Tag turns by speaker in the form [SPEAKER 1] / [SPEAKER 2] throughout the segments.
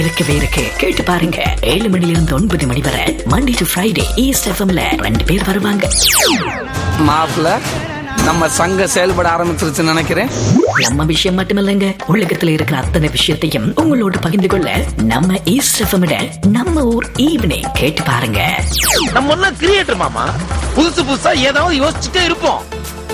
[SPEAKER 1] இருக்கவே இருக்கு கேட்டு பாருங்க ஏழு மணில இருந்து ஒன்பது மணி வரை மண்டே டு ஃப்ரைடே ஈஸ்ட் எஃப்எம்ல ரெண்டு பேர் வருவாங்க
[SPEAKER 2] மாப்பிள்ள நம்ம சங்கம் செயல்பட ஆரம்பிச்சிருச்சுன்னு நினைக்கிறேன்
[SPEAKER 1] நம்ம விஷயம் மட்டுமில்லைங்க உலகத்துல இருக்கிற அத்தனை விஷயத்தையும் உங்களோட பகிர்ந்து கொள்ள நம்ம ஈஸ்ட் எஃப்எம் நம்ம ஊர் ஈவினிங் கேட்டு பாருங்க
[SPEAKER 3] நம்ம எல்லாம் கிரியேட்டர் மாமா புதுசு புதுசா ஏதாவது யோசிச்சுட்டே இருப்போம்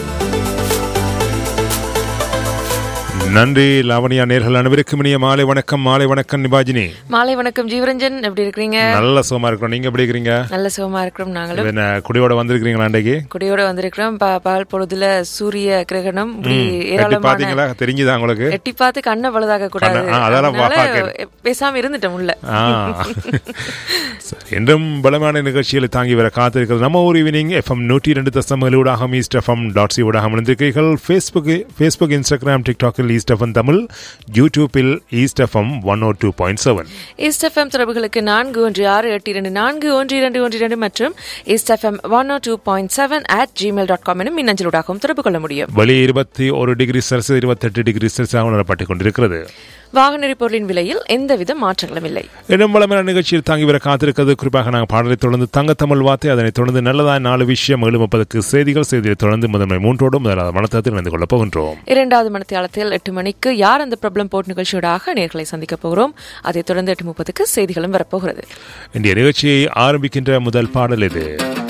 [SPEAKER 4] நன்றி லாவணியா நேர்கள் அனைவருக்கும் இனிய மாலை வணக்கம் மாலை வணக்கம் நிபாஜினி
[SPEAKER 5] மாலை வணக்கம் ஜீவரஞ்சன் எப்படி இருக்கிறீங்க
[SPEAKER 4] நல்ல சுகமா இருக்கிறோம் நீங்க எப்படி இருக்கிறீங்க
[SPEAKER 5] நல்ல சுகமா இருக்கிறோம் நாங்களும்
[SPEAKER 4] என்ன குடியோட வந்திருக்கிறீங்களா அன்றைக்கு
[SPEAKER 5] குடியோட வந்திருக்கிறோம் ப- பகல் பொழுதுல சூரிய கிரகணம் இப்படி
[SPEAKER 4] எட்டி
[SPEAKER 5] ஏராளமான
[SPEAKER 4] பாத்தீங்களா தெரிஞ்சுதா உங்களுக்கு
[SPEAKER 5] எட்டி பார்த்து கண்ணை பழுதாக கூடாது
[SPEAKER 4] கண்ணை- ஆ, அதெல்லாம்
[SPEAKER 5] அதனால
[SPEAKER 4] பார்க்கிறேன்.
[SPEAKER 5] பேசாம இருந்துட்டேன் உள்ள
[SPEAKER 4] ஆ. சரி, என்றும் பலமான நிகழ்ச்சிகளை தாங்கி வர காத்திருக்கிறது நம்ம ஊர் ஈவினிங் எஃப்எம் நூற்றி ரெண்டு தசம் ஊடாக ஈஸ்ட் எஃப்எம் டாட் சி ஊடாக இணைந்திருக்கிறீர்கள் ஃபேஸ்புக் ஃபேஸ்புக் இன்ஸ்டாகிராம் டிக்டாக்கில் ஈஸ்ட் எஃப்எம் தமிழ் யூடியூப்பில் East FM one o two point seven
[SPEAKER 5] East FM தொடர்புகளுக்கு நான்கு ஒன்று ஆறு எட்டு இரண்டு நான்கு ஒன்று இரண்டு ஒன்று இரண்டு மற்றும் East FM one two point seven at Gmail dot com எனும் மின்னஞ்சலூடாகவும் தொடர்பு கொள்ள முடியும்
[SPEAKER 4] வெளியே இருபத்தி ஒரு டிகிரி செல்சியஸ் இருபத்தெட்டு டிகிரி செல்சியஸ் உணரப்பட்டுக் கொண்டிருக்கிறது
[SPEAKER 5] வாகன எரிபொருளின் விலையில் எந்தவித மாற்றங்களும் இல்லை
[SPEAKER 4] இடம் வளமான நிகழ்ச்சியில் தாங்கி வர காத்திருக்கிறது குறிப்பாக நாங்கள் பாடலை தொடர்ந்து தங்கத்தமிழ் வார்த்தை அதனைத் தொடர்ந்து நல்லதாய் நாலு விஷயம் ஏழு முப்பதுக்கு செய்திகள் செய்தியை தொடர்ந்து முதன்மை மூன்றோடு முதலாவது மனத்தத்தில் இணைந்து கொள்ளப் போகின்றோம்
[SPEAKER 5] இரண்டாவது மணித்தியாலத்தில் எட்டு மணிக்கு யார் அந்த பிரபலம் போட் நிகழ்ச்சியோடாக நேர்களை சந்திக்க போகிறோம் அதைத் தொடர்ந்து எட்டு முப்பதுக்கு செய்திகளும் வரப்போகிறது
[SPEAKER 4] இன்றைய நிகழ்ச்சியை ஆரம்பிக்கின்ற முதல் பாடல் இது